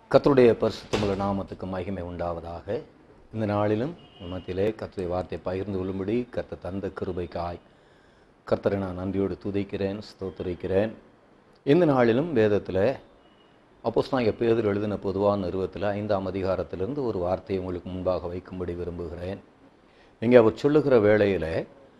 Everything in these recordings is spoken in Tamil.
கர்த்தருடைய பரிசுத்தமுள்ள நாமத்துக்கு மகிமை உண்டாவதாக இந்த நாளிலும் மத்தியிலே கர்த்தருடைய வார்த்தை பகிர்ந்து கொள்ளும்படி கர்த்தர் தந்த கிருபைக்காய் கர்த்தரை நான் நன்றியோடு துதிக்கிறேன் ஸ்தோத்திரிக்கிறேன் இந்த நாளிலும் வேதத்தில் அப்போஸ்தலனாகிய பேதுரு எழுதின பொதுவான நிறுவத்தில் ஐந்தாம் அதிகாரத்திலிருந்து ஒரு வார்த்தையை உங்களுக்கு முன்பாக வைக்கும்படி விரும்புகிறேன் இங்கே அவர் சொல்லுகிற வேளையில்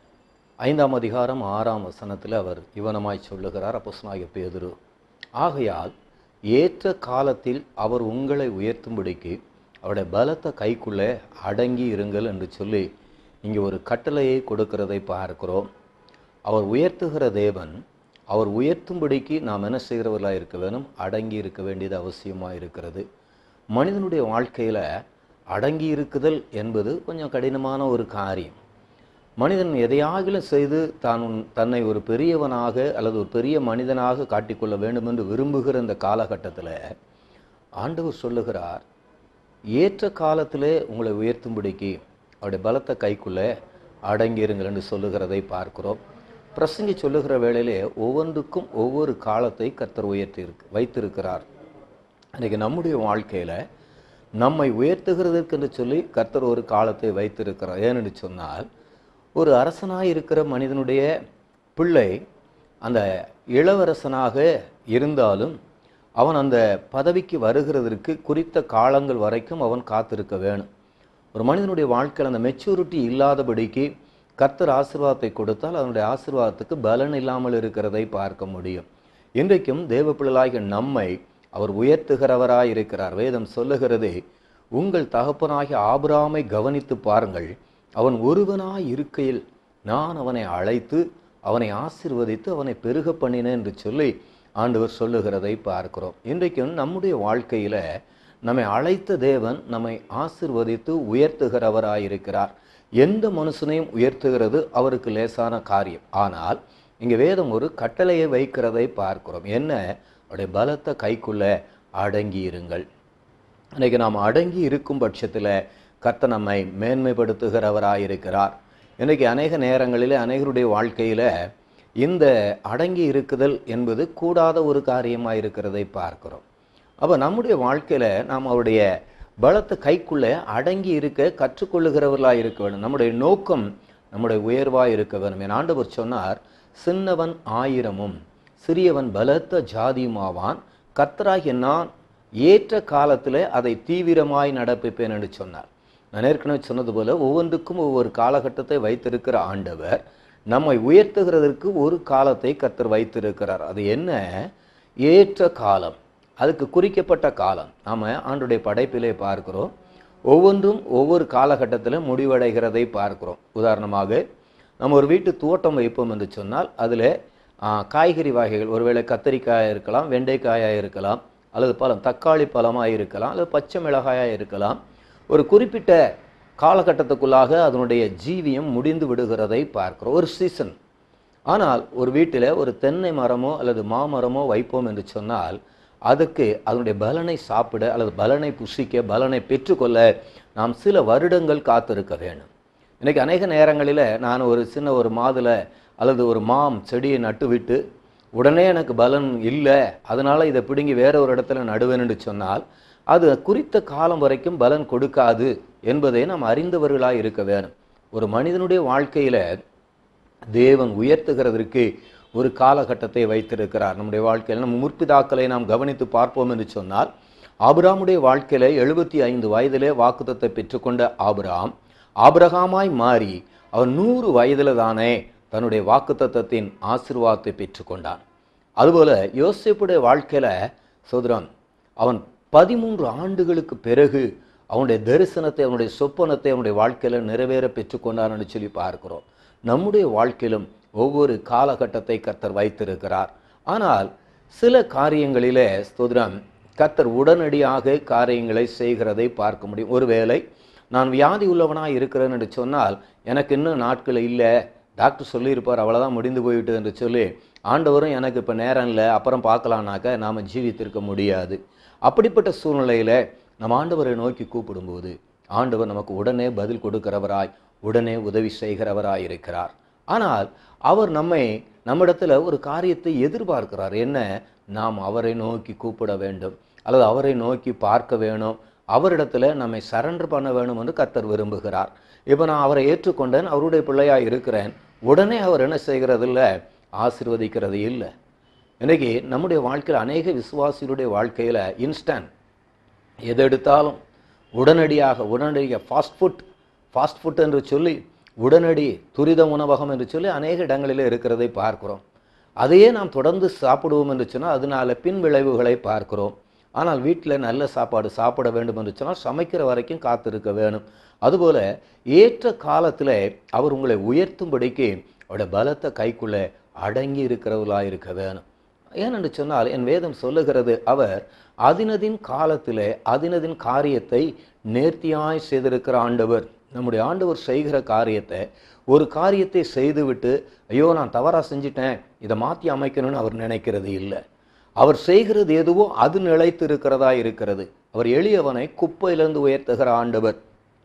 ஐந்தாம் அதிகாரம் ஆறாம் வசனத்தில் அவர் இவனமாய் சொல்லுகிறார் அப்போஸ்தலனாகிய பேதுரு ஆகையால் ஏற்ற காலத்தில் அவர் உங்களை உயர்த்தும்படிக்கு அவருடைய பலத்த கைக்குள்ளே அடங்கி இருங்கள் என்று சொல்லி இங்கே ஒரு கட்டளையை கொடுக்கிறதை பார்க்கிறோம் அவர் உயர்த்துகிற தேவன் அவர் உயர்த்தும்படிக்கு நாம் என்ன செய்கிறவர்களாக இருக்க வேணும் அடங்கி இருக்க வேண்டியது அவசியமாக இருக்கிறது மனிதனுடைய வாழ்க்கையில் அடங்கி இருக்குதல் என்பது கொஞ்சம் கடினமான ஒரு காரியம் மனிதன் எதையாகிலும் செய்து தான் உன்- தன்னை ஒரு பெரியவனாக அல்லது ஒரு பெரிய மனிதனாக காட்டிக்கொள்ள வேண்டும் என்று விரும்புகிற இந்த காலகட்டத்தில் ஆண்டவர் சொல்லுகிறார் ஏற்ற காலத்திலே உங்களை உயர்த்தும்படிக்கு அவருடைய பலத்த கைக்குள்ளே அடங்கியிருங்கள் என்று சொல்லுகிறதை பார்க்கிறோம் பிரசங்கி சொல்லுகிற வேளையிலே ஒவ்வொன்றுக்கும் ஒவ்வொரு காலத்தை கர்த்தர் உயர்த்தி இருக்கு வைத்திருக்கிறார் அன்றைக்கி நம்முடைய வாழ்க்கையில் நம்மை உயர்த்துகிறதற்கு என்று சொல்லி கர்த்தர் ஒரு காலத்தை வைத்திருக்கிறார் ஏனென்று சொன்னால் ஒரு அரசனாக இருக்கிற மனிதனுடைய பிள்ளை அந்த இளவரசனாக இருந்தாலும் அவன் அந்த பதவிக்கு வருகிறதற்கு குறித்த காலங்கள் வரைக்கும் அவன் காத்திருக்க வேணும் ஒரு மனிதனுடைய வாழ்க்கையில் அந்த மெச்சூரிட்டி இல்லாதபடிக்கு கர்த்தர் ஆசீர்வாதத்தை கொடுத்தால் அதனுடைய ஆசீர்வாதத்துக்கு பலன் இல்லாமல் இருக்கிறதை பார்க்க முடியும் இன்றைக்கும் தேவ பிள்ளைகளாகிய நம்மை அவர் உயர்த்துகிறவராய் இருக்கிறார் வேதம் சொல்லுகிறது உங்கள் தகப்பனாகிய ஆபிராமை கவனித்து பாருங்கள் அவன் ஒருவனாய் இருக்கையில் நான் அவனை அழைத்து அவனை ஆசீர்வதித்து அவனை பெருக பண்ணினேன் என்று சொல்லி ஆண்டவர் சொல்லுகிறதை பார்க்கிறோம் இன்றைக்கும் நம்முடைய வாழ்க்கையில நம்மை அழைத்த தேவன் நம்மை ஆசிர்வதித்து உயர்த்துகிறவராயிருக்கிறார் எந்த மனுஷனையும் உயர்த்துகிறது அவருக்கு லேசான காரியம் ஆனால் இங்கே வேதம் ஒரு கட்டளையை வைக்கிறதை பார்க்கிறோம் என்ன அவருடைய பலத்த கைக்குள்ள அடங்கி இருங்கள் இன்னைக்கு நாம் அடங்கி இருக்கும் பட்சத்தில் கர்த்தர் நம்மை மேன்மைப்படுத்துகிறவராயிருக்கிறார் இன்றைக்கி அநேக நேரங்களில் அநேகருடைய வாழ்க்கையில் இந்த அடங்கி இருக்குதல் என்பது கூடாத ஒரு காரியமாக இருக்கிறதை பார்க்கிறோம் அப்போ நம்முடைய வாழ்க்கையில் நாம் அவருடைய பலத்த கைக்குள்ளே அடங்கி இருக்க கற்றுக்கொள்ளுகிறவர்களாக இருக்க வேண்டும் நம்முடைய நோக்கம் நம்முடைய உயர்வாக இருக்க வேண்டும் என் ஆண்டவர் சொன்னார் சின்னவன் ஆயிரமும் சிறியவன் பலத்த ஜாதியுமாவான் கர்த்தராகிய நான் ஏற்ற காலத்தில் அதை தீவிரமாய் நடப்பிப்பேன் என்று சொன்னார் நான் ஏற்கனவே சொன்னது போல ஒவ்வொன்றுக்கும் ஒவ்வொரு காலகட்டத்தை வைத்திருக்கிற ஆண்டவர் நம்மை உயர்த்துகிறதற்கு ஒரு காலத்தை கர்த்தர் வைத்திருக்கிறார் அது என்ன ஏற்ற காலம் அதுக்கு குறிக்கப்பட்ட காலம் நாம் ஆண்டுடைய படைப்பிலே பார்க்கிறோம் ஒவ்வொன்றும் ஒவ்வொரு காலகட்டத்தில் முடிவடைகிறதை பார்க்கிறோம் உதாரணமாக நம்ம ஒரு வீட்டு தோட்டம் வைப்போம் என்று சொன்னால் அதில் காய்கறி வகைகள் ஒருவேளை கத்தரிக்காயாக இருக்கலாம் வெண்டைக்காயாக இருக்கலாம் அல்லது பழம் தக்காளி பழமாக இருக்கலாம் அல்லது பச்சை மிளகாயாக இருக்கலாம் ஒரு குறிப்பிட்ட காலகட்டத்துக்குள்ளாக அதனுடைய ஜீவியம் முடிந்து விடுகிறதை பார்க்கிறோம் ஒரு சீசன் ஆனால் ஒரு வீட்டில் ஒரு தென்னை மரமோ அல்லது மாமரமோ வைப்போம் என்று சொன்னால் அதுக்கு அதனுடைய பலனை சாப்பிட அல்லது பலனை புசிக்க பலனை பெற்றுக்கொள்ள நாம் சில வருடங்கள் காத்திருக்க வேண்டும் இன்னைக்கு அநேக நேரங்களில் நான் ஒரு சின்ன ஒரு மாதுளை அல்லது ஒரு மாம் செடியை நட்டுவிட்டு உடனே எனக்கு பலன் இல்லை அதனால் இதை பிடுங்கி வேற ஒரு இடத்துல நடுவேன் என்று சொன்னால் அது குறித்த காலம் வரைக்கும் பலன் கொடுக்காது என்பதை நாம் அறிந்தவர்களாக இருக்க வேணும் ஒரு மனிதனுடைய வாழ்க்கையில் தேவன் உயர்த்துகிறதற்கு ஒரு காலகட்டத்தை வைத்திருக்கிறார் நம்முடைய வாழ்க்கையில் நம் முற்பிதாக்களை நாம் கவனித்து பார்ப்போம் என்று சொன்னால் ஆபிராமுடைய வாழ்க்கையில எழுபத்தி ஐந்து வயதிலே வாக்குத்தத்தை பெற்றுக்கொண்ட ஆபிராம் ஆபிரகாமாய் மாறி அவன் நூறு வயதில் தானே தன்னுடைய வாக்குத்தத்தத்தின் ஆசீர்வாதத்தை பெற்றுக்கொண்டான் அதுபோல யோசேப்புடைய வாழ்க்கையில சோதரன் அவன் பதிமூன்று ஆண்டுகளுக்கு பிறகு அவனுடைய தரிசனத்தை அவனுடைய சொப்பனத்தை அவனுடைய வாழ்க்கையில நிறைவேற பெற்றுக்கொண்டான் என்று சொல்லி பார்க்கிறோம் நம்முடைய வாழ்க்கையிலும் ஒவ்வொரு காலகட்டத்தை கர்த்தர் வைத்திருக்கிறார் ஆனால் சில காரியங்களிலே ஸ்தோத்திரம் கர்த்தர் உடனடியாக காரியங்களை செய்கிறதை பார்க்க முடியும் ஒருவேளை நான் வியாதி உள்ளவனாக இருக்கிறேன் என்று சொன்னால் எனக்கு இன்னும் நாட்கள் இல்லை டாக்டர் சொல்லியிருப்பார் அவ்வளோதான் முடிந்து போயிட்டு என்று சொல்லி ஆண்டவரும் எனக்கு இப்போ நேரம் இல்லை அப்புறம் பார்க்கலான்னாக்க நாம் ஜீவித்திருக்க முடியாது அப்படிப்பட்ட சூழ்நிலையில் நம்ம ஆண்டவரை நோக்கி கூப்பிடும்போது ஆண்டவர் நமக்கு உடனே பதில் கொடுக்கிறவராய் உடனே உதவி செய்கிறவராய் இருக்கிறார் ஆனால் அவர் நம்மை நம்மிடத்துல ஒரு காரியத்தை எதிர்பார்க்கிறார் என்ன நாம் அவரை நோக்கி கூப்பிட வேண்டும் அல்லது அவரை நோக்கி பார்க்க வேணும் அவரிடத்துல நம்மை சரண்டர் பண்ண வேணும் என்று கர்த்தர் விரும்புகிறார் இப்போ நான் அவரை ஏற்றுக்கொண்டேன் அவருடைய பிள்ளையாக இருக்கிறேன் உடனே அவர் என்ன செய்கிறது இல்லை ஆசீர்வதிக்கிறது இல்லை இன்னைக்கு நம்முடைய வாழ்க்கையில் அநேக விசுவாசிகளுடைய வாழ்க்கையில் இன்ஸ்டன்ட் எது எடுத்தாலும் உடனடியாக உடனடியாக ஃபாஸ்ட் ஃபுட் ஃபாஸ்ட் ஃபுட் என்று சொல்லி உடனடி துரித உணவகம் என்று சொல்லி அநேக இடங்களில் இருக்கிறதை பார்க்கிறோம் அதையே நாம் தொடர்ந்து சாப்பிடுவோம் என்று சொன்னால் அதனால பின் விளைவுகளை பார்க்கிறோம் ஆனால் வீட்டில் நல்ல சாப்பாடு சாப்பிட வேண்டும் என்று சொன்னால் சமைக்கிற வரைக்கும் காத்திருக்க வேணும் அதுபோல ஏற்ற காலத்தில் அவர் உங்களை உயர்த்தும்படிக்கு அவருடைய பலத்தை கைக்குள்ளே அடங்கி இருக்கிறவர்களாக இருக்க வேணும் ஏனென்று சொன்னால் என் வேதம் சொல்லுகிறது அவர் அதினதின் காலத்திலே அதினதின் காரியத்தை நேர்த்தியாய் செய்திருக்கிற ஆண்டவர் நம்முடைய ஆண்டவர் செய்கிற காரியத்தை ஒரு காரியத்தை செய்துவிட்டு ஐயோ நான் தவறாக செஞ்சிட்டேன் இதை மாற்றி அமைக்கணும்னு அவர் நினைக்கிறது இல்லை அவர் செய்கிறது எதுவோ அது நிலைத்து இருக்கிறதா இருக்கிறது அவர் எளியவனை குப்பையிலிருந்து உயர்த்துகிற ஆண்டவர்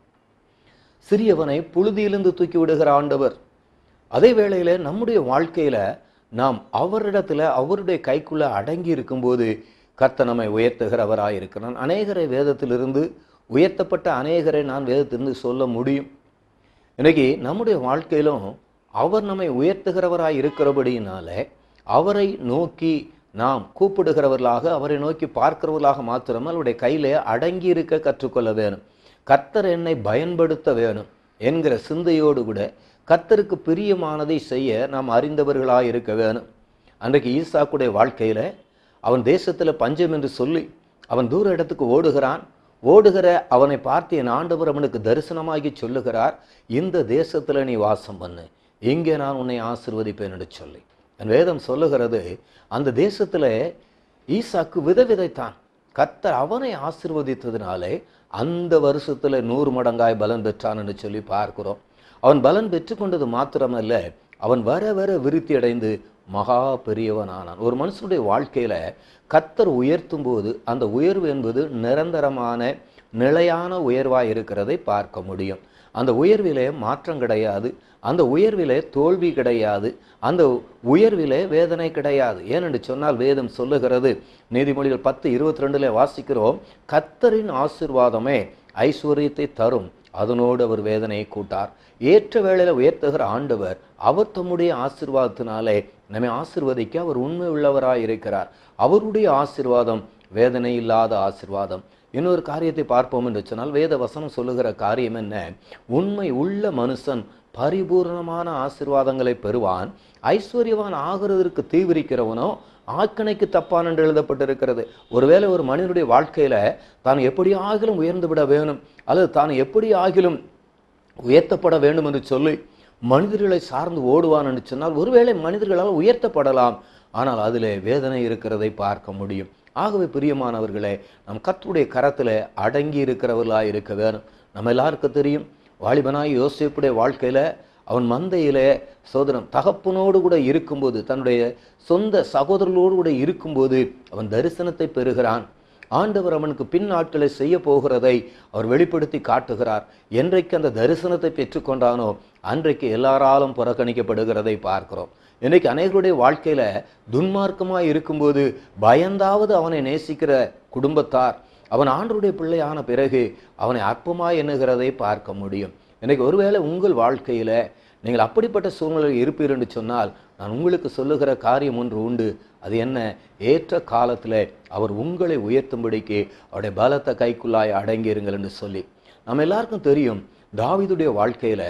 சிறியவனை புழுதியிலிருந்து தூக்கி விடுகிற ஆண்டவர் அதே வேளையில நம்முடைய வாழ்க்கையில நாம் அவரிடத்துல அவருடைய கைக்குள்ள அடங்கி இருக்கும்போது கர்த்தர் நம்மை உயர்த்துகிறவராய் இருக்கிறான் அநேகரை வேதத்திலிருந்து உயர்த்தப்பட்ட அநேகரை நான் வேதத்திலிருந்து சொல்ல முடியும் இன்னைக்கு நம்முடைய வாழ்க்கையிலும் அவர் நம்மை உயர்த்துகிறவராய் இருக்கிறபடியினால அவரை நோக்கி நாம் கூப்பிடுகிறவர்களாக அவரை நோக்கி பார்க்கிறவர்களாக மாத்திரமல்ல அவருடைய கையிலே அடங்கி இருக்க கற்றுக்கொள்ள வேணும் கர்த்தர் என்னை பயன்படுத்த வேணும் என்கிற சிந்தையோடு கூட கர்த்தருக்கு பிரியமானதை செய்ய நாம் அறிந்தவர்களாக இருக்க வேணும் அன்றைக்கு ஈசாக்குடைய வாழ்க்கையில அவன் தேசத்துல பஞ்சம் என்று சொல்லி அவன் தூர இடத்துக்கு ஓடுகிறான் ஓடுகிற அவனை பார்த்து என் ஆண்டவர் அவனுக்கு தரிசனமாகி சொல்லுகிறார் இந்த தேசத்துல நீ வாசம் பண்ணு இங்கே நான் உன்னை ஆசிர்வதிப்பேன் என்று சொல்லி என் வேதம் சொல்லுகிறது அந்த தேசத்துல ஈசாக்கு விதை விதைத்தான் கர்த்தர் அவனை ஆசிர்வதித்ததினாலே அந்த வருஷத்துல நூறு மடங்காய் பலன் பெற்றான் என்று சொல்லி பார்க்கிறோம் அவன் பலன் பெற்றுக்கொண்டது மாத்திரமல்ல அவன் வர வர விருத்தி அடைந்து மகா பெரியவனானான் ஒரு மனுஷனுடைய வாழ்க்கையில கர்த்தர் உயர்த்தும் போது அந்த உயர்வு என்பது நிரந்தரமான நிலையான உயர்வாய் இருக்கிறதை பார்க்க முடியும் அந்த உயர்விலே மாற்றம் கிடையாது அந்த உயர்விலே தோல்வி கிடையாது அந்த உயர்விலே வேதனை கிடையாது ஏனென்று சொன்னால் வேதம் சொல்லுகிறது நீதிமொழிகள் பத்து இருபத்தி ரெண்டுல வாசிக்கிறோம் கத்தரின் ஆசிர்வாதமே ஐஸ்வர்யத்தை தரும் அதனோடு அவர் வேதனையை கூட்டார் ஏற்ற வேளையில உயர்த்துகிற ஆண்டவர் அவர் தம்முடைய ஆசிர்வாதத்தினாலே நம்மை ஆசிர்வதிக்க அவர் உண்மை உள்ளவராய் இருக்கிறார் அவருடைய ஆசிர்வாதம் வேதனை இல்லாத ஆசிர்வாதம் இன்னொரு காரியத்தை பார்ப்போம் என்று சொன்னால் வேத வசனம் சொல்லுகிற காரியம் என்ன உண்மை உள்ள மனுஷன் பரிபூர்ணமான ஆசிர்வாதங்களை பெறுவான் ஐஸ்வர்யவான் ஆகிறதற்கு தீவிரிக்கிறவனோ ஆக்கணைக்கு தப்பான் என்று எழுதப்பட்டிருக்கிறது ஒருவேளை ஒரு மனிதனுடைய வாழ்க்கையில தான் எப்படி ஆகிலும் உயர்ந்து விட வேணும் அல்லது தான் எப்படி ஆகிலும் உயர்த்தப்பட வேண்டும் என்று சொல்லி மனிதர்களை சார்ந்து ஓடுவான் என்று சொன்னால் ஒருவேளை மனிதர்களால் உயர்த்தப்படலாம் ஆனால் அதிலே வேதனை இருக்கிறதை பார்க்க முடியும் ஆகவே பிரியமானவர்களே நம் கர்த்தருடைய கரத்தில் அடங்கி இருக்கிறவர்களாக இருக்க வேணும் நம்ம எல்லாருக்கும் தெரியும் வாலிபனாய் யோசிப்புடைய வாழ்க்கையில அவன் மந்தையிலே சோதனம் தகப்பனோடு கூட இருக்கும்போது தன்னுடைய சொந்த சகோதரர்களோடு கூட இருக்கும்போது அவன் தரிசனத்தை பெறுகிறான் ஆண்டவர் அவனுக்கு பின் நாட்களை செய்ய போகிறதை அவர் வெளிப்படுத்தி காட்டுகிறார் என்றைக்கு அந்த தரிசனத்தை பெற்றுக்கொண்டானோ அன்றைக்கு எல்லாராலும் புறக்கணிக்கப்படுகிறதை பார்க்கிறோம் இன்னைக்கு அநேகருடைய வாழ்க்கையில துன்மார்க்கமாய் இருக்கும்போது பயந்தாவது அவனை நேசிக்கிற குடும்பத்தார் அவன் ஆண்டருடைய பிள்ளையான பிறகு அவனை அற்பமாய் எண்ணுகிறதை பார்க்க முடியும் இன்னைக்கு ஒருவேளை உங்கள் வாழ்க்கையில நீங்கள் அப்படிப்பட்ட சூழ்நிலையில் இருப்பீர் என்று சொன்னால் நான் உங்களுக்கு சொல்லுகிற காரியம் ஒன்று உண்டு அது என்ன ஏற்ற காலத்தில் அவர் உங்களை உயர்த்தும்படிக்கு அவருடைய பலத்த கைக்குள்ளாய் அடங்கியிருங்கள் என்று சொல்லி நம்ம எல்லாருக்கும் தெரியும் தாவீதுடைய வாழ்க்கையில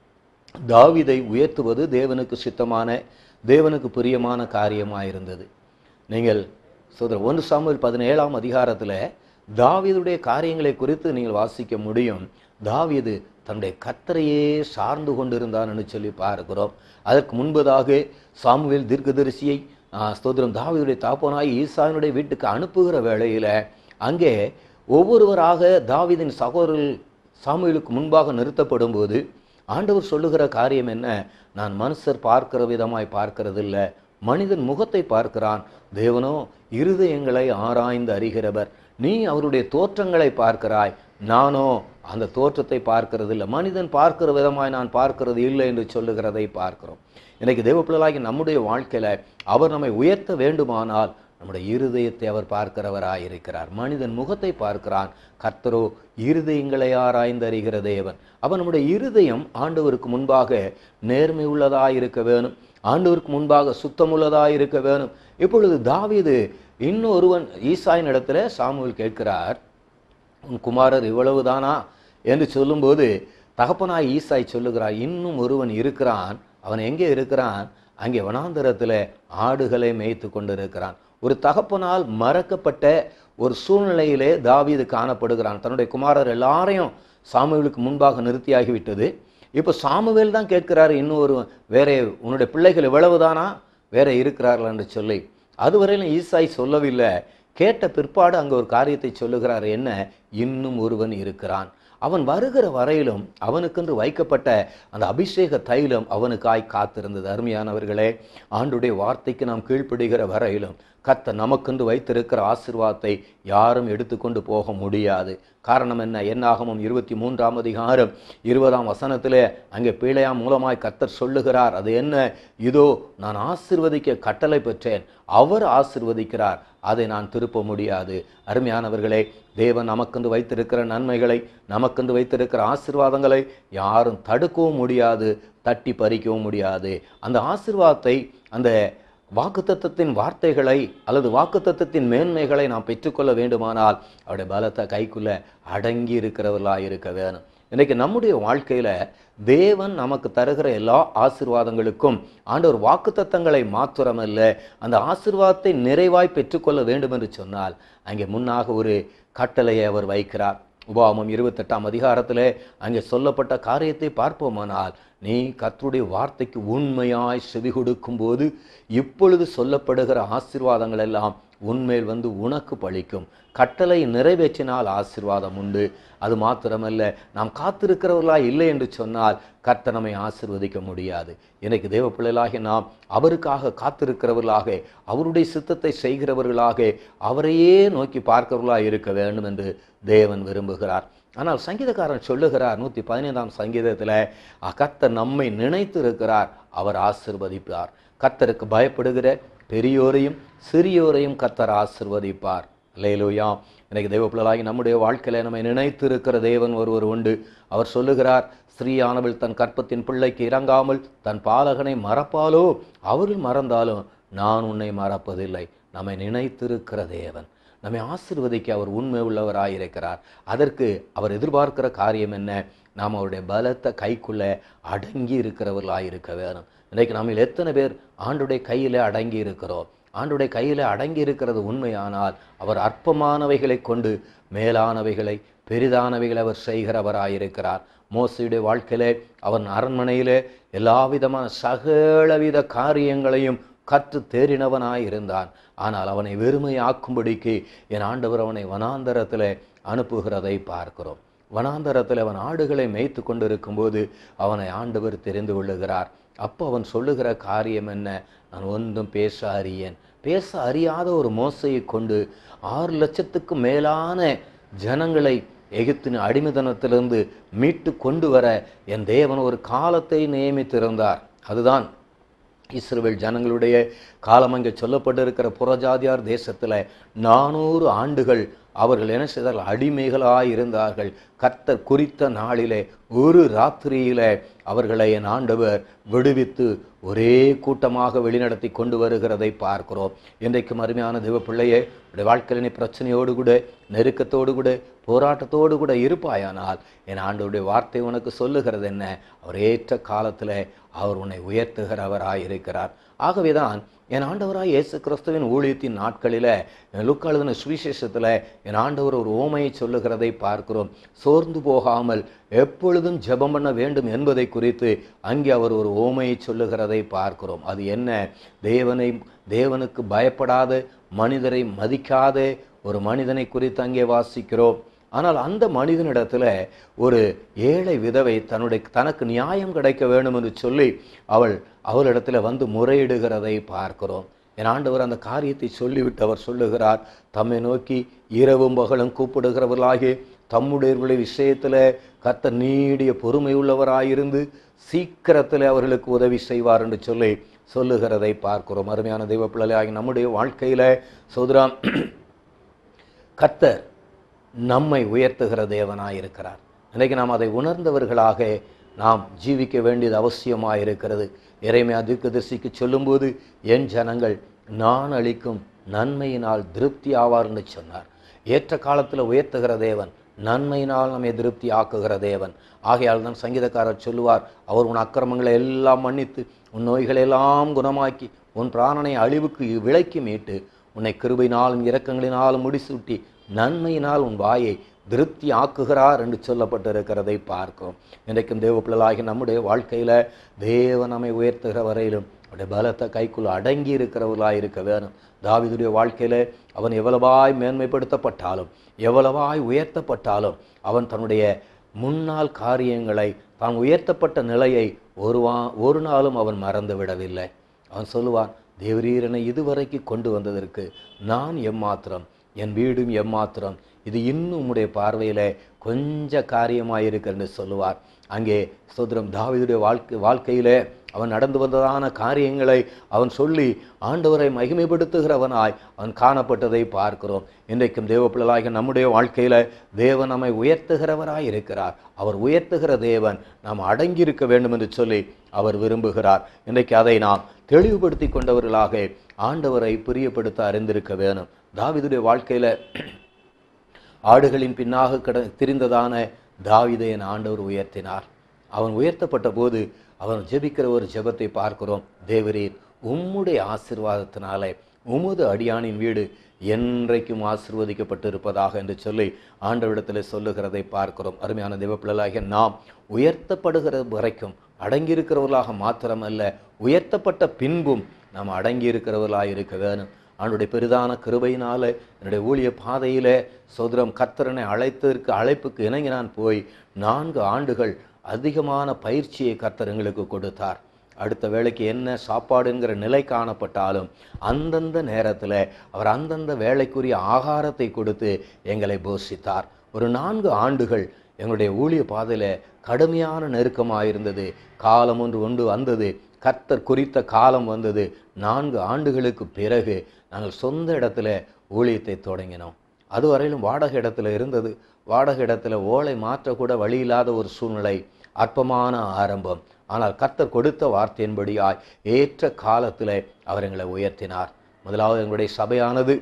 தாவீதை உயர்த்துவது தேவனுக்கு சித்தமான தேவனுக்கு பிரியமான காரியமாக இருந்தது நீங்கள் சோதர ஒன்று சாமுவேல் பதினேழாம் அதிகாரத்தில் தாவீதுடைய காரியங்களை குறித்து நீங்கள் வாசிக்க முடியும் தாவீது தன்னுடைய கத்தரையே சார்ந்து கொண்டிருந்தான்னு சொல்லி பார்க்கிறோம் அதற்கு முன்பதாக சாமுவேல் தீர்க்கதரிசியை ஆ, ஸ்தோத்திரம் தாவீதுடைய தாப்பனாய் ஈசானுடைய வீட்டுக்கு அனுப்புகிற வேளையில அங்கே ஒவ்வொருவராக தாவீதின் சகோதரர்கள் சாமுவேலுக்கு முன்பாக நிறுத்தப்படும் போது ஆண்டவர் சொல்லுகிற காரியம் என்ன நான் மனுஷர் பார்க்கிற விதமாய் பார்க்கிறதில்ல மனிதன் முகத்தை பார்க்கிறான் தேவனோ இருதயங்களை ஆராய்ந்து அறிகிறவர் நீ அவருடைய தோற்றங்களை பார்க்கிறாய் நானோ அந்த தோற்றத்தை பார்க்கிறதில்லை மனிதன் பார்க்கிற விதமாய் நான் பார்க்கிறது இல்லை என்று சொல்லுகிறதை பார்க்கிறோம் இன்னைக்கு தேவ பிள்ளைகளாகி நம்முடைய வாழ்க்கையில அவர் நம்மை உயர்த்த வேண்டுமானால் நம்முடைய இருதயத்தை அவர் பார்க்கிறவராய் இருக்கிறார் மனிதன் முகத்தை பார்க்கிறான் கர்த்தரோ இருதயங்களை ஆராய்ந்தறிகிற தேவன் அப்ப நம்முடைய இருதயம் ஆண்டவருக்கு முன்பாக நேர்மை உள்ளதாய் இருக்க வேணும் ஆண்டவருக்கு முன்பாக சுத்தமுள்ளதாய் இருக்க வேணும் இப்பொழுது தாவீது இன்னொருவன் ஈசாயின் இடத்துல சாமுவேல் கேட்கிறார் உன் குமாரர் இவ்வளவுதானா என்று சொல்லும்போது தகப்பனாய் ஈசாய் சொல்லுகிறார் இன்னும் ஒருவன் இருக்கிறான் அவன் எங்கே இருக்கிறான் அங்கே வனாந்தரத்தில் ஆடுகளை மேய்த்து கொண்டிருக்கிறான் ஒரு தகப்பனால் மறக்கப்பட்ட ஒரு சூழ்நிலையிலே தாவீது காணப்படுகிறான் தன்னுடைய குமாரர் எல்லாரையும் சாமுவேலுக்கு முன்பாக நிறுத்தியாகிவிட்டது இப்போ சாமுவேல் தான் கேட்கிறாரு இன்னும் ஒரு வேற உன்னுடைய பிள்ளைகள் இவ்வளவுதானா வேற இருக்கிறார்கள் என்று சொல்லி அதுவரையிலும் ஈசாய் சொல்லவில்லை கேட்ட பிற்பாடு அங்கே ஒரு காரியத்தை சொல்லுகிறார் என்ன இன்னும் ஒருவன் இருக்கிறான் அவன் வருகிற வரையிலும் அவனுக்கென்று வைக்கப்பட்ட அந்த அபிஷேக தைலம் அவனுக்காய் காத்திருந்தது அருமையானவர்களே ஆண்டுடைய வார்த்தைக்கு நாம் கீழ்ப்படுகிற வரையிலும் கத்த நமக்கென்று வைத்திருக்கிற ஆசிர்வாதத்தை யாரும் எடுத்துக்கொண்டு போக முடியாது காரணம் என்ன என்னாகமும் இருபத்தி மூன்றாம் அதிகாரம் இருபதாம் வசனத்திலே அங்கே பீழையா மூலமாய் கத்தர் சொல்லுகிறார் அது என்ன இதோ நான் ஆசிர்வதிக்க கட்டளை பெற்றேன் அவர் ஆசிர்வதிக்கிறார் அதை நான் திருப்ப முடியாது அருமையானவர்களே தேவன் நமக்கென்று வைத்திருக்கிற நன்மைகளை நமக்கென்று வைத்திருக்கிற ஆசிர்வாதங்களை யாரும் தடுக்கவும் முடியாது தட்டி பறிக்கவும் முடியாது அந்த ஆசிர்வாதத்தை அந்த வாக்குத்தத்தத்தின் வார்த்தைகளை அல்லது வாக்குத்தத்தத்தின் மேன்மைகளை நாம் பெற்றுக்கொள்ள வேண்டுமானால் அவருடைய பலத்தை கைக்குள்ள அடங்கி இருக்கிறவர்களாக இருக்க வேணும் இன்னைக்கு நம்முடைய வாழ்க்கையில தேவன் நமக்கு தருகிற எல்லா ஆசிர்வாதங்களுக்கும் ஆண்டவர் வாக்குத்தத்தங்களை மாத்திரமல்ல அந்த ஆசிர்வாதத்தை நிறைவாய் பெற்றுக்கொள்ள வேண்டும் என்று சொன்னால் அங்கே முன்னாக ஒரு கட்டளையை அவர் வைக்கிறார் உபாமம் இருபத்தெட்டாம் அதிகாரத்திலே அங்கே சொல்லப்பட்ட காரியத்தை பார்ப்போமானால் நீ கர்த்தருடைய வார்த்தைக்கு உண்மையாய் செவி கொடுக்கும் போது இப்பொழுது சொல்லப்படுகிற ஆசீர்வாதங்கள் எல்லாம் உண்மையில் வந்து உனக்கு பழிக்கும் கட்டளை நிறைவேற்றினால் ஆசீர்வாதம் உண்டு அது மாத்திரமல்ல நாம் காத்திருக்கிறவர்களாய் இல்லை என்று சொன்னால் கர்த்தர் நம்மை ஆசீர்வதிக்க முடியாது எனக்கு தேவ பிள்ளைகளாகிய நாம் அவருக்காக காத்திருக்கிறவர்களாக அவருடைய சித்தத்தை செய்கிறவர்களாக அவரையே நோக்கி பார்க்கிறவர்களாக இருக்க வேண்டும் என்று தேவன் விரும்புகிறார் ஆனால் சங்கீதக்காரன் சொல்லுகிறார் நூற்றி பதினைந்தாம் சங்கீதத்தில் கர்த்தர் நம்மை நினைத்து இருக்கிறார் அவர் ஆசிர்வதிப்பார் கர்த்தருக்கு பயப்படுகிற பெரியோரையும் சிறியோரையும் கர்த்தர் ஆசிர்வதிப்பார் லேலூயா இன்னைக்கு தெய்வ பிள்ளைகளாகி நம்முடைய வாழ்க்கையில நம்மை நினைத்து இருக்கிற தேவன் ஒருவர் உண்டு அவர் சொல்லுகிறார் ஸ்ரீயானவள் தன் கற்பத்தின் பிள்ளைக்கு இறங்காமல் தன் பாலகனை மறப்பாலோ அவர்கள் மறந்தாலும் நான் உன்னை மறப்பதில்லை நம்மை நினைத்திருக்கிற தேவன் நம்மை ஆசிர்வதிக்க அவர் உண்மை உள்ளவராயிருக்கிறார் அதற்கு அவர் எதிர்பார்க்கிற காரியம் என்ன நாம் அவருடைய பலத்தை கைக்குள்ள அடங்கி இருக்கிறவர்களாயிருக்க வேணும் இன்றைக்கு நம்ம எத்தனை பேர் ஆண்டுடைய கையில அடங்கி இருக்கிறோம் ஆண்டுடைய கையில அடங்கி இருக்கிறது உண்மையானால் அவர் அற்பமானவைகளை கொண்டு மேலானவைகளை பெரிதானவைகளை அவர் செய்கிறவராயிருக்கிறார் மோசையுடைய வாழ்க்கையிலே அவன் அரண்மனையிலே எல்லா விதமான சகலவித காரியங்களையும் கற்று தேறினவனாய் இருந்தான் ஆனால் அவனை வெறுமையாக்கும்படிக்கு என் ஆண்டவர் அவனை வனாந்தரத்தில் அனுப்புகிறதை பார்க்கிறோம் வனாந்தரத்தில் அவன் ஆடுகளை மேய்த்து கொண்டிருக்கும்போது அவனை ஆண்டவர் தெரிந்து கொள்ளுகிறார் அப்போ அவன் சொல்லுகிற காரியம் என்ன நான் ஒன்றும் பேச அறியேன் பேச அறியாத ஒரு மோசையை கொண்டு ஆறு லட்சத்துக்கு மேலான ஜனங்களை எகிப்தின் அடிமைத்தனத்திலிருந்து மீட்டு கொண்டு வர என் தேவன் ஒரு காலத்தை நியமித்திருந்தார் அதுதான் இஸ்ரவேல் ஜனங்களுடைய காலம் அங்கே சொல்லப்பட்டிருக்கிற புறஜாதியார் தேசத்தில் நானூறு ஆண்டுகள் அவர்கள் என்ன செய்தார்கள் அடிமைகளாய் இருந்தார்கள் கர்த்தர் குறித்த நாளிலே ஒரு ராத்திரியிலே அவர்களை என் ஆண்டவர் விடுவித்து ஒரே கூட்டமாக வெளிநடத்தி கொண்டு வருகிறதை பார்க்கிறோம் இன்றைக்கும் அருமையான தெய்வ பிள்ளையே உடைய வாழ்க்கையில் நீ பிரச்சனையோடு கூட நெருக்கத்தோடு கூட போராட்டத்தோடு கூட இருப்பாயானால் என் ஆண்டவருடைய வார்த்தை உனக்கு சொல்லுகிறது என்ன அவர் ஏற்ற காலத்தில் அவர் உன்னை உயர்த்துகிறவராய் இருக்கிறார் ஆகவேதான் என் ஆண்டவராய் இயேசு கிறிஸ்துவின் ஊழியத்தின் நாட்களில் லுக்காளுதின சுவிசேஷத்தில் என் ஆண்டவர் ஒரு ஓமையை சொல்லுகிறதை பார்க்கிறோம் சோர்ந்து போகாமல் எப்பொழுதும் ஜெபம் பண்ண வேண்டும் என்பதை குறித்து அங்கே அவர் ஒரு ஓமையை சொல்லுகிறதை பார்க்கிறோம் அது என்ன தேவனை தேவனுக்கு பயப்படாத மனிதரை மதிக்காத ஒரு மனிதனை குறித்து அங்கே வாசிக்கிறோம் ஆனால் அந்த மனிதனிடத்துல ஒரு ஏழை விதவை தன்னுடைய தனக்கு நியாயம் கிடைக்க வேண்டும் என்று சொல்லி அவள் அவளிடத்துல வந்து முறையிடுகிறதை பார்க்கிறோம் என் ஆண்டவர் அந்த காரியத்தை சொல்லிவிட்டு அவர் சொல்லுகிறார் தம்மை நோக்கி இரவும் பகலும் கூப்பிடுகிறவர்களாகி தம்முடையவர்களுடைய விஷயத்துல கர்த்தர் நீடிய பொறுமை உள்ளவராயிருந்து சீக்கிரத்தில் அவர்களுக்கு உதவி செய்வார் என்று சொல்லி சொல்லுகிறதை பார்க்கிறோம் அருமையான தெய்வ பிள்ளையாகி நம்முடைய வாழ்க்கையில சோதராம் கர்த்தர் நம்மை உயர்த்துகிற தேவனாய் இருக்கிறார் இன்றைக்கு நாம் அதை உணர்ந்தவர்களாக நாம் ஜீவிக்க வேண்டியது அவசியமாக இருக்கிறது இறைமையா தீர்க்கதரிசிக்கு சொல்லும்போது என் ஜனங்கள் நான் அளிக்கும் நன்மையினால் திருப்தி ஆவார்னு சொன்னார் ஏற்ற காலத்தில் உயர்த்துகிற தேவன் நன்மையினால் நம்மை திருப்தி ஆக்குகிற தேவன் ஆகையால் தான் சங்கீதக்காரர் சொல்லுவார் அவர் உன் அக்கிரமங்களை எல்லாம் மன்னித்து உன் நோய்களை எல்லாம் குணமாக்கி உன் பிராணனை அழிவுக்கு விலைக்கு மீட்டு உன்னை கிருபையினாலும் இரக்கங்களினாலும் முடிசூட்டி நன்மையினால் உன் வாயை திருப்தி ஆக்குகிறார் என்று சொல்லப்பட்டிருக்கிறதை பார்க்கிறோம் இன்றைக்கும் தேவ பிள்ளைகளாகி நம்முடைய வாழ்க்கையில் தேவ நம்மை உயர்த்துகிற வரையிலும் அவருடைய பலத்தை கைக்குள்ள அடங்கி இருக்கிறவர்களாக இருக்க வேணும் தாவிதுடைய வாழ்க்கையில் அவன் எவ்வளவாய் மேன்மைப்படுத்தப்பட்டாலும் எவ்வளவாய் உயர்த்தப்பட்டாலும் அவன் தன்னுடைய முன்னாள் காரியங்களை தான் உயர்த்தப்பட்ட நிலையை ஒரு வா ஒரு நாளும் அவன் மறந்து விடவில்லை அவன் சொல்லுவான் தேவரீரனை இதுவரைக்கு கொண்டு வந்ததற்கு நான் எம்மாத்திரம் என் வீடும் எம்மாத்திரம் இது இன்னும் உம்முடைய பார்வையில் கொஞ்ச காரியமாக இருக்கிறன்னு சொல்லுவார் அங்கே சோதரம் தாவீதுடைய வாழ்க்கை வாழ்க்கையிலே அவன் நடந்து வந்ததான காரியங்களை அவன் சொல்லி ஆண்டவரை மகிமைப்படுத்துகிறவனாய் அவன் காணப்பட்டதை பார்க்கிறோம் இன்றைக்கும் தேவ பிள்ளைகளாகிய நம்முடைய வாழ்க்கையில் தேவன் நம்மை உயர்த்துகிறவராய் இருக்கிறார் அவர் உயர்த்துகிற தேவன் நாம் அடங்கியிருக்க வேண்டும் என்று சொல்லி அவர் விரும்புகிறார் இன்றைக்கு அதை நாம் தெளிவுபடுத்தி கொண்டவர்களாக ஆண்டவரை பிரியப்படுத்த அறிந்திருக்க வேணும் தாவீதுடைய வாழ்க்கையில் ஆடுகளின் பின்னாக கிட திரிந்ததான தாவீதை என் ஆண்டவர் உயர்த்தினார் அவன் உயர்த்தப்பட்ட போது அவன் ஜெபிக்கிற ஒரு ஜெபத்தை பார்க்கிறோம் தேவரீர் உம்முடைய ஆசிர்வாதத்தினாலே உமது அடியானின் வீடு என்றைக்கும் ஆசிர்வதிக்கப்பட்டிருப்பதாக என்று சொல்லி ஆண்டவரிடத்தில் சொல்லுகிறதை பார்க்கிறோம் அருமையான தேவப்பிள்ளைகளாகிய நாம் உயர்த்தப்படுகிற வரைக்கும் அடங்கியிருக்கிறவர்களாக மாத்திரமல்ல உயர்த்தப்பட்ட பின்பும் நாம் அடங்கியிருக்கிறவர்களாக இருக்க வேணும் அவனுடைய பெரிதான கிருபையினால என்னுடைய ஊழிய பாதையிலே சோதரம் கர்த்தரனை அழைத்ததற்கு அழைப்புக்கு இணங்கி நான் போய் நான்கு ஆண்டுகள் அதிகமான பயிற்சியை கர்த்தர் எங்களுக்கு கொடுத்தார் அடுத்த வேளைக்கு என்ன சாப்பாடுங்கிற நிலை காணப்பட்டாலும் அந்தந்த நேரத்தில் அவர் அந்தந்த வேலைக்குரிய ஆகாரத்தை கொடுத்து எங்களை போஷித்தார் ஒரு நான்கு ஆண்டுகள் எங்களுடைய ஊழிய பாதையில் கடுமையான நெருக்கமாக இருந்தது காலம் ஒன்று ஒன்று வந்தது கர்த்தர் குறித்த காலம் வந்தது நான்கு ஆண்டுகளுக்கு பிறகு நாங்கள் சொந்த இடத்துல ஊழியத்தை தொடங்கினோம் அதுவரையிலும் வாடகை இடத்துல இருந்தது வாடகை இடத்துல ஓலை மாற்றக்கூட வழி இல்லாத ஒரு சூழ்நிலை அற்பமான ஆரம்பம் ஆனால் கர்த்தர் கொடுத்த வார்த்தையின்படியாய் ஏற்ற காலத்தில் அவர் எங்களை உயர்த்தினார் முதலாவது எங்களுடைய சபையானது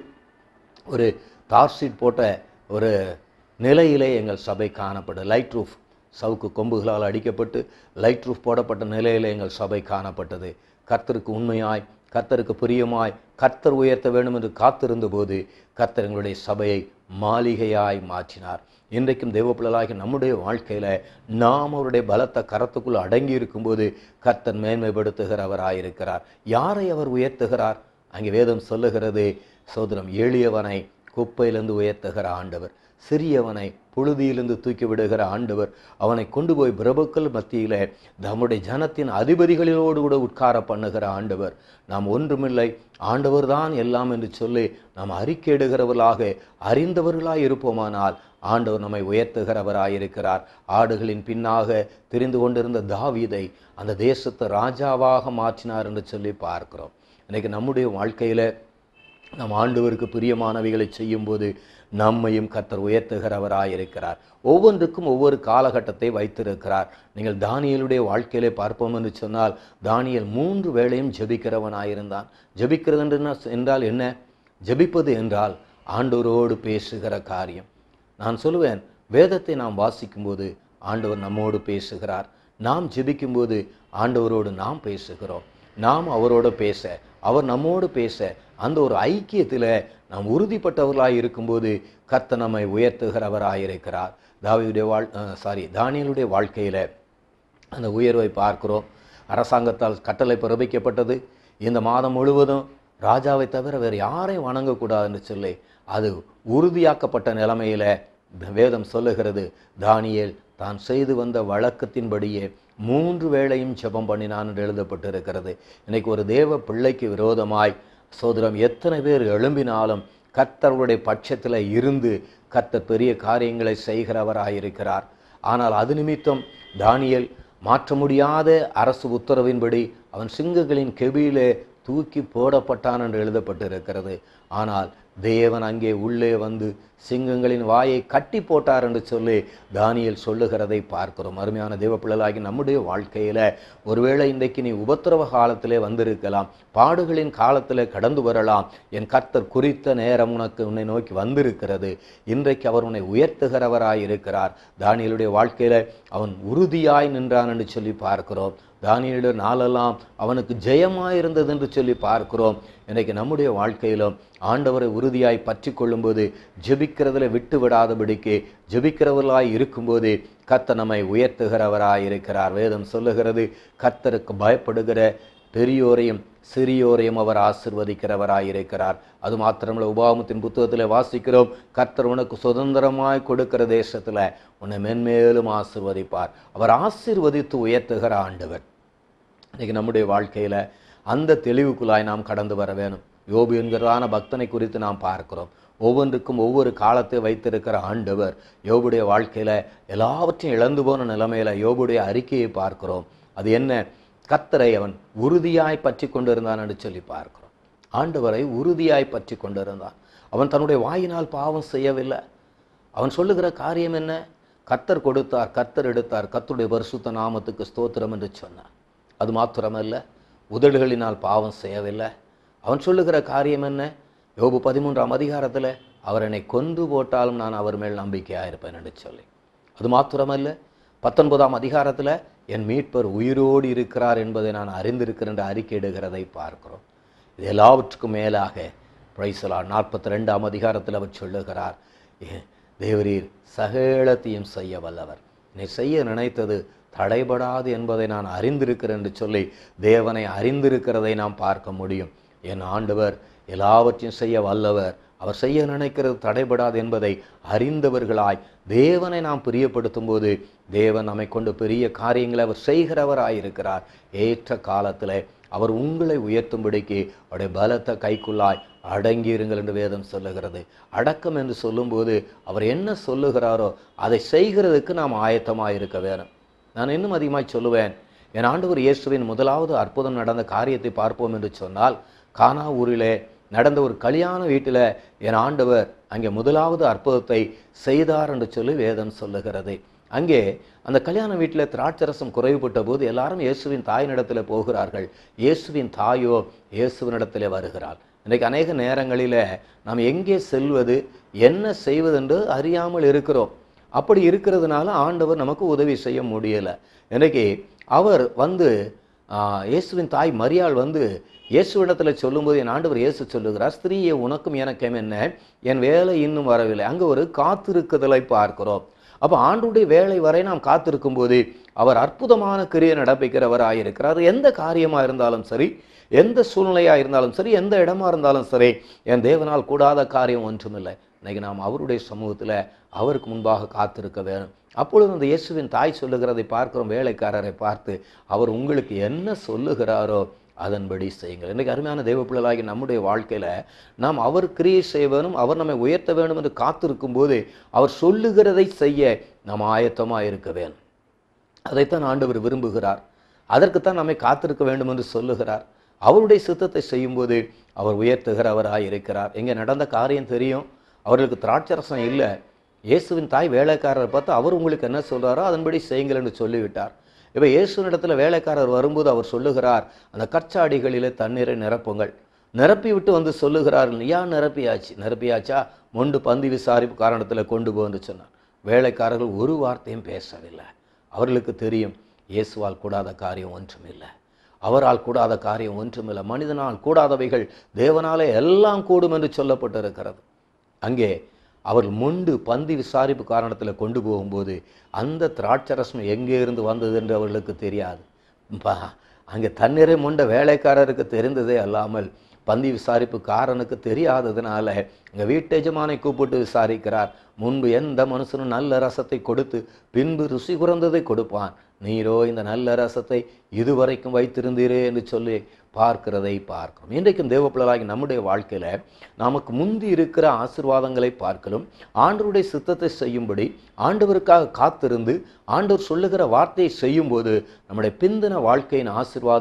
ஒரு தார் சீட் போட்ட ஒரு நிலையிலே எங்கள் சபை காணப்படும் லைட் ரூஃப் சவுக்கு கொம்புகளால் அடிக்கப்பட்டு லைட் ரூஃப் போடப்பட்ட நிலையிலே எங்கள் சபை காணப்பட்டது கர்த்தருக்கு உண்மையாய் கர்த்தருக்கு பிரியமாய் கர்த்தர் உயர்த்த வேண்டும் என்று காத்திருந்த போது கர்த்தர் எங்களுடைய சபையை மாளிகையாய் மாற்றினார் இன்றைக்கும் தெய்வப்பிள்ளலாகி நம்முடைய வாழ்க்கையில் நாம் அவருடைய பலத்த கரத்துக்குள் அடங்கி இருக்கும்போது கர்த்தர் மேன்மைப்படுத்துகிறவராயிருக்கிறார் யாரை அவர் உயர்த்துகிறார் அங்கே வேதம் சொல்லுகிறது சோதரம் எளியவனை குப்பையிலிருந்து உயர்த்துகிற ஆண்டவர் சிறியவனை புழுதியிலிருந்து தூக்கி விடுகிற ஆண்டவர் அவனை கொண்டு போய் பிரபுக்கள் மத்தியிலே நம்முடைய ஜனத்தின் அதிபதிகளோடு கூட உட்கார பண்ணுகிற ஆண்டவர் நாம் ஒன்றுமில்லை ஆண்டவர் தான் எல்லாம் என்று சொல்லி நாம் அறிக்கையிடுகிறவர்களாக அறிந்தவர்களாய் இருப்போமானால் ஆண்டவர் நம்மை உயர்த்துகிறவராயிருக்கிறார் ஆடுகளின் பின்னாக தெரிந்து கொண்டிருந்த தாவீதை அந்த தேசத்தை ராஜாவாக மாற்றினார் என்று சொல்லி பார்க்கிறோம் இன்னைக்கு நம்முடைய வாழ்க்கையில் நம் ஆண்டவருக்கு பிரியமானவைகளை செய்யும்போது நம்மையும் கத்தர் உயர்த்துகிறவராயிருக்கிறார் ஒவ்வொன்றுக்கும் ஒவ்வொரு காலகட்டத்தை வைத்திருக்கிறார் நீங்கள் தானியலுடைய வாழ்க்கையிலே பார்ப்போம் என்று சொன்னால் தானியல் மூன்று வேளையும் ஜெபிக்கிறவனாயிருந்தான் ஜெபிக்கிறது என்று என்ன- என்றால் என்ன ஜெபிப்பது என்றால் ஆண்டவரோடு பேசுகிற காரியம் நான் சொல்லுவேன் வேதத்தை நாம் வாசிக்கும்போது ஆண்டவர் நம்மோடு பேசுகிறார் நாம் ஜெபிக்கும்போது ஆண்டவரோடு நாம் பேசுகிறோம் நாம் அவரோடு பேச அவர் நம்மோடு பேச அந்த ஒரு ஐக்கியத்தில் நாம் உறுதிப்பட்டவர்களாய் இருக்கும்போது கர்த்தர் நம்மை உயர்த்துகிறவராயிருக்கிறார் தாவீதுடைய வாழ் சாரி தானியலுடைய வாழ்க்கையில் அந்த உயர்வை பார்க்கிறோம் அரசாங்கத்தால் கட்டளை பிறப்பிக்கப்பட்டது இந்த மாதம் முழுவதும் ராஜாவை தவிர வேறு யாரையும் வணங்கக்கூடாதுன்னு சொல்லி அது உறுதியாக்கப்பட்ட நிலைமையில வேதம் சொல்லுகிறது தானியேல் தான் செய்து வந்த வழக்கத்தின்படியே மூன்று வேளையும் ஜெபம் பண்ணினான் என்று எழுதப்பட்டிருக்கிறது இன்னைக்கு ஒரு தேவ பிள்ளைக்கு விரோதமாய் சோதரம் எத்தனை பேர் எழும்பினாலும் கர்த்தருடைய பட்சத்தில் இருந்து கர்த்தர் பெரிய காரியங்களை செய்கிறவராயிருக்கிறார் ஆனால் அது நிமித்தம் தானியேல் மாற்ற முடியாத அரசு உத்தரவின்படி அவன் சிங்கங்களின் கெபியிலே தூக்கி போடப்பட்டான் என்று எழுதப்பட்டிருக்கிறது ஆனால் தேவன் அங்கே உள்ளே வந்து சிங்கங்களின் வாயை கட்டி போட்டார் என்று சொல்லி தானியேல் சொல்லுகிறதை பார்க்கிறோம் அருமையான தேவப்பிள்ளலாகி நம்முடைய வாழ்க்கையில ஒருவேளை இன்றைக்கு நீ உபத்திரவ காலத்திலே வந்திருக்கலாம் பாடுகளின் காலத்திலே கடந்து வரலாம் என் கர்த்தர் குறித்த நேரம் உனக்கு உன்னை நோக்கி வந்திருக்கிறது இன்றைக்கு அவர் உன்னை உயர்த்துகிறவராய் இருக்கிறார் தானியலுடைய வாழ்க்கையில அவன் உறுதியாய் நின்றான் என்று சொல்லி பார்க்கிறோம் தானியலுடைய நாளெல்லாம் அவனுக்கு ஜெயமாயிருந்தது என்று சொல்லி பார்க்கிறோம் இன்றைக்கு நம்முடைய வாழ்க்கையிலும் ஆண்டவரை உறுதியாய் பற்றி கொள்ளும்போது ஜெபிக்கிறதுல விட்டு விடாதபடிக்கு ஜெபிக்கிறவர்களாய் இருக்கும்போது கர்த்தர் நம்மை உயர்த்துகிறவராய் இருக்கிறார் வேதம் சொல்லுகிறது கர்த்தருக்கு பயப்படுகிற பெரியோரையும் சிறியோரையும் அவர் ஆசிர்வதிக்கிறவராய் இருக்கிறார் அது மாத்திரமல்ல உபாமத்தின் புத்தகத்தில் வாசிக்கிறோம் கர்த்தர் உனக்கு சுதந்திரமாய் கொடுக்கிற தேசத்துல உன்னை மென்மேலும் ஆசிர்வதிப்பார் அவர் ஆசிர்வதித்து உயர்த்துகிற ஆண்டவர் இன்னைக்கு நம்முடைய வாழ்க்கையில அந்த தெளிவுக்குள்ளாய் நாம் கடந்து வர வேணும் யோபு என்கிறதான பக்தனை குறித்து நாம் பார்க்கிறோம் ஒவ்வொன்றுக்கும் ஒவ்வொரு காலத்தை வைத்திருக்கிற ஆண்டவர் யோபுடைய வாழ்க்கையில எல்லாவற்றையும் இழந்து போன நிலைமையில யோபுடைய அறிக்கையை பார்க்கிறோம் அது என்ன கத்தரை அவன் உறுதியாய் பற்றி கொண்டிருந்தான் என்று சொல்லி பார்க்கிறோம் ஆண்டவரை உறுதியாய் பற்றி கொண்டிருந்தான் அவன் தன்னுடைய வாயினால் பாவம் செய்யவில்லை அவன் சொல்லுகிற காரியம் என்ன கத்தர் கொடுத்தார் கத்தர் எடுத்தார் கத்தருடைய பரிசுத்த நாமத்துக்கு ஸ்தோத்திரம் என்று சொன்னார் அது மாத்திரமல்ல உதடுகளினால் பாவம் செய்யவில்லை அவன் சொல்லுகிற காரியம் என்ன யோபு பதிமூன்றாம் அதிகாரத்தில் அவர் என்னை கொன்று போட்டாலும் நான் அவர் மேல் நம்பிக்கையாக இருப்பேன் என்று சொல்லி அது மாத்திரமல்ல பத்தொன்பதாம் அதிகாரத்தில் என் மீட்பர் உயிரோடு இருக்கிறார் என்பதை நான் அறிந்திருக்கிறேன் என்று அறிக்கையிடுகிறதை பார்க்கிறோம் இது எல்லாவற்றுக்கும் மேலாக பிரைசலா நாற்பத்தி ரெண்டாம் அதிகாரத்தில் அவர் சொல்லுகிறார் "ஏ- தேவரீர் சகலத்தையும் செய்ய வல்லவர் நீ செய்ய நினைத்தது தடைபடாது என்பதை நான் அறிந்திருக்கிறேன் என்று சொல்லி தேவனை அறிந்திருக்கிறதை நாம் பார்க்க முடியும் என் ஆண்டவர் எல்லாவற்றையும் செய்ய வல்லவர் அவர் செய்ய நினைக்கிறது தடைபடாது என்பதை அறிந்தவர்களாய் தேவனை நாம் பிரியப்படுத்தும் போது தேவன் நம்மை கொண்டு பெரிய காரியங்களை அவர் செய்கிறவராயிருக்கிறார் ஏற்ற காலத்தில் அவர் உங்களை உயர்த்தும்படிக்கு அவருடைய பலத்த கைக்குள்ளாய் அடங்கியிருங்கள் என்று வேதம் சொல்லுகிறது அடக்கம் என்று சொல்லும்போது அவர் என்ன சொல்லுகிறாரோ அதை செய்கிறதுக்கு நாம் ஆயத்தமாக இருக்க வேணும் நான் இன்னும் அதிகமாய் சொல்லுவேன் என் ஆண்டவர் இயேசுவின் முதலாவது அற்புதம் நடந்த காரியத்தை பார்ப்போம் என்று சொன்னால் கானா ஊரிலே நடந்த ஒரு கல்யாண வீட்டில் என் ஆண்டவர் அங்கே முதலாவது அற்புதத்தை செய்தார் என்று சொல்லி வேதம் சொல்லுகிறது அங்கே அந்த கல்யாண வீட்டில் திராட்சரசம் குறைவுபட்ட போது எல்லாரும் இயேசுவின் தாயினிடத்தில் போகிறார்கள் இயேசுவின் தாயோ இயேசுவினிடத்திலே வருகிறாள் இன்றைக்கு அநேக நேரங்களில் நாம் எங்கே செல்வது என்ன செய்வதென்று அறியாமல் இருக்கிறோம் அப்படி இருக்கிறதுனால ஆண்டவர் நமக்கு உதவி செய்ய முடியலை இன்றைக்கி அவர் வந்து ஆ, இயேசுவின் தாய் மரியாள் வந்து இயேசுவிடத்தில் சொல்லும்போது என் ஆண்டவர் இயேசு சொல்லுகிறார் ஸ்திரீயே உனக்கும் எனக்கும் என்ன என் வேலை இன்னும் வரவில்லை அங்கே ஒரு காத்திருக்குதலை பார்க்கிறோம் அப்போ ஆண்டுடைய வேலை வரை நாம் காத்திருக்கும் போது அவர் அற்புதமான கிரியை நடப்பிக்கிறவராயிருக்கிறார் எந்த காரியமாக இருந்தாலும் சரி எந்த சூழ்நிலையாக இருந்தாலும் சரி எந்த இடமா இருந்தாலும் சரி என் தேவனால் கூடாத காரியம் ஒன்றுமில்லை இன்னைக்கு நாம் அவருடைய சமூகத்தில் அவருக்கு முன்பாக காத்திருக்க வேணும் அப்பொழுது அந்த இயேசுவின் தாய் சொல்லுகிறதை பார்க்கிறோம் வேலைக்காரரை பார்த்து அவர் உங்களுக்கு என்ன சொல்லுகிறாரோ அதன்படி செய்யுங்கள் இன்றைக்கு அருமையான தெய்வ பிள்ளைகளாகி நம்முடைய வாழ்க்கையில் நாம் அவர் கிரியை செய்ய வேணும் அவர் நம்மை உயர்த்த வேண்டும் என்று காத்திருக்கும் போது அவர் சொல்லுகிறதை செய்ய நாம் ஆயத்தமாக இருக்க வேணும் அதைத்தான் ஆண்டவர் விரும்புகிறார் அதற்குத்தான் நம்மை காத்திருக்க வேண்டும் என்று சொல்லுகிறார் அவருடைய சித்தத்தை செய்யும்போது அவர் உயர்த்துகிறவராய் இருக்கிறார் எங்கே நடந்த காரியம் தெரியும் அவர்களுக்கு திராட்சரசம் இல்லை இயேசுவின் தாய் வேலைக்காரரை பார்த்து அவர் உங்களுக்கு என்ன சொல்றாரோ அதன்படி செய்யுங்கள் என்று சொல்லிவிட்டார் இப்போ இயேசுவினிடத்தில் வேலைக்காரர் வரும்போது அவர் சொல்லுகிறார் அந்த கற்சாடிகளிலே தண்ணீரை நிரப்புங்கள் நிரப்பி விட்டு வந்து சொல்லுகிறார் ஏன் நிரப்பியாச்சு நிரப்பியாச்சா மொண்டு பந்தி விசாரிப்பு காரணத்தில் கொண்டு போன்னு சொன்னார் வேலைக்காரர்கள் ஒரு வார்த்தையும் பேசவில்லை அவர்களுக்கு தெரியும் இயேசுவால் கூடாத காரியம் ஒன்றுமில்லை அவரால் கூடாத காரியம் ஒன்றுமில்லை மனிதனால் கூடாதவைகள் தேவனாலே எல்லாம் கூடும் என்று சொல்லப்பட்டிருக்கிறது அங்கே அவர்கள் முண்டு பந்தி விசாரிப்பு காரணத்தில் கொண்டு போகும்போது அந்த திராட்சரசம் எங்கே இருந்து வந்தது என்று அவர்களுக்கு தெரியாது பா அங்கே தண்ணீரை முண்ட வேலைக்காரருக்கு தெரிந்ததே அல்லாமல் பந்தி விசாரிப்பு காரனுக்கு தெரியாததுனால எங்கள் வீட்டு எஜமானை கூப்பிட்டு விசாரிக்கிறார் முன்பு எந்த மனுஷனும் நல்ல ரசத்தை கொடுத்து பின்பு ருசி குறந்ததை கொடுப்பான் நீரோ இந்த நல்ல ரசத்தை இதுவரைக்கும் வைத்திருந்தீரே என்று சொல்லி பார்க்கிறதை பார்க்கிறோம் இன்றைக்கும் தேவப்பிள்ளலாகி நம்முடைய வாழ்க்கையில நமக்கு முந்தி இருக்கிற ஆசீர்வாதங்களை பார்க்கலும் ஆண்டவருடைய சித்தத்தை செய்யும்படி ஆண்டவருக்காக காத்திருந்து ஆண்டவர் சொல்லுகிற வார்த்தையை செய்யும்போது நம்முடைய பிந்தின வாழ்க்கையின் ஆசீர்வாதம்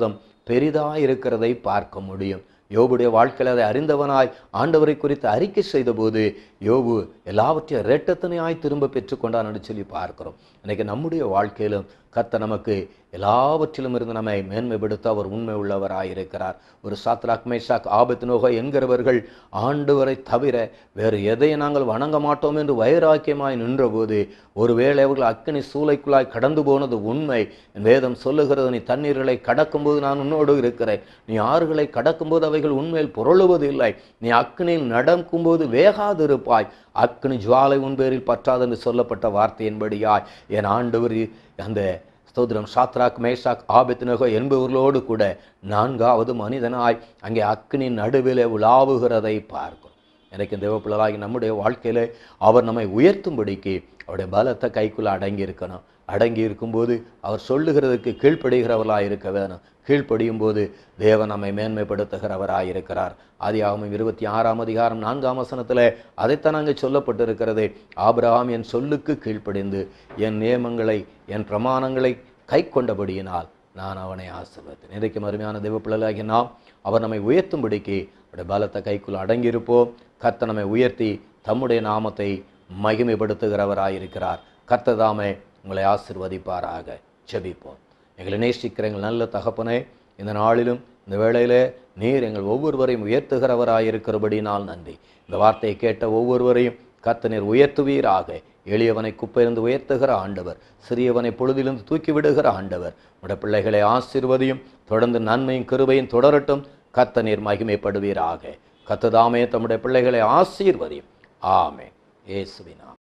பெரிதாய் இருக்கிறதை பார்க்க முடியும் யோபுடைய வாழ்க்கையில் அதை அறிந்தவனாய் ஆண்டவரை குறித்து அறிக்கை செய்தபோது யோபு எல்லாவற்றையும் இரட்டத்தனையாய் திரும்ப பெற்றுக்கொண்டான் என்று சொல்லி பார்க்கிறோம் இன்னைக்கு நம்முடைய வாழ்க்கையிலும் கர்த்தர் நமக்கு எல்லாவற்றிலும் இருந்து நம்மை மேன்மைப்படுத்த அவர் உண்மை உள்ளவராய் இருக்கிறார் ஒரு சாத்ராக் மேஷாக் ஆபத்து நோக என்கிறவர்கள் ஆண்டவரை தவிர வேறு எதையும் நாங்கள் வணங்க மாட்டோம் என்று வைராக்கியமாய் நின்றபோது ஒருவேளை அவர்கள் அக்கினி சூளைக்குள்ளாய் கடந்து போனது உண்மை என் வேதம் சொல்லுகிறது நீ தண்ணீர்களை கடக்கும்போது நான் உன்னோடு இருக்கிறேன் நீ ஆறுகளை கடக்கும்போது அவைகள் உண்மையில் புரளுவது இல்லை நீ அக்கினியில் நடக்கும்போது வேகாதிருப்பாய் அக்கினி ஜுவாலை உன் பேரில் பற்றாது என்று சொல்லப்பட்ட வார்த்தையின்படியாய் என் ஆண்டவர் அந்த ஸ்தோத்திரம் சாத்ராக் மேஷாக் ஆபத்னகோ என்பவர்களோடு கூட நான்காவது மனிதனாய் அங்கே அக்னி நடுவிலே உலாவுகிறதை பார்க்கும் எனக்கு தேவப்பிள்ளலாகி நம்முடைய வாழ்க்கையில அவர் நம்மை உயர்த்தும்படிக்கு அவருடைய பலத்தை கைக்குள்ள அடங்கி இருக்கணும் அடங்கி இருக்கும்போது அவர் சொல்லுகிறதுக்கு கீழ்ப்படுகிறவர்களாக இருக்க வேணும் கீழ்ப்படியும் போது தேவன் நம்மை மேன்மைப்படுத்துகிறவராய் இருக்கிறார் ஆதியாகமம் இருபத்தி ஆறாம் அதிகாரம் நான்காம் வசனத்தில் அதைத்தான் அங்கே சொல்லப்பட்டிருக்கிறது ஆபிரகாம் என் சொல்லுக்கு கீழ்ப்படிந்து என் நியமங்களை என் பிரமாணங்களை கை கொண்டபடியினால் நான் அவனை ஆசிர்வத்தேன் இன்றைக்கு அருமையான தேவப்பிள்ளைகளாகி நாம் அவர் நம்மை உயர்த்தும்படிக்கு அவருடைய பலத்தை கைக்குள் அடங்கியிருப்போம் கர்த்தர் நம்மை உயர்த்தி தம்முடைய நாமத்தை மகிமைப்படுத்துகிறவராயிருக்கிறார் கர்த்ததாமே உங்களை ஆசிர்வதிப்பாராக ஜெபிப்போம் எங்களை நேசிக்கிற எங்கள் நல்ல தகப்பனே இந்த நாளிலும் இந்த வேளையிலே நீர் எங்கள் ஒவ்வொருவரையும் உயர்த்துகிறவராயிருக்கிறபடினால் நன்றி இந்த வார்த்தையை கேட்ட ஒவ்வொருவரையும் கர்த்தநீர் உயர்த்துவீராக எளியவனை குப்பையிலிருந்து உயர்த்துகிற ஆண்டவர் சிறியவனை பொழுதிலிருந்து தூக்கி விடுகிற ஆண்டவர் உடைய பிள்ளைகளை ஆசீர்வதியும் தொடர்ந்து நன்மையும் கிருபையும் தொடரட்டும் கர்த்த நீர் மகிமைப்படுவீராக கத்ததாமே தம்முடைய பிள்ளைகளை ஆசீர்வதியும் ஆமே இயேசுவினா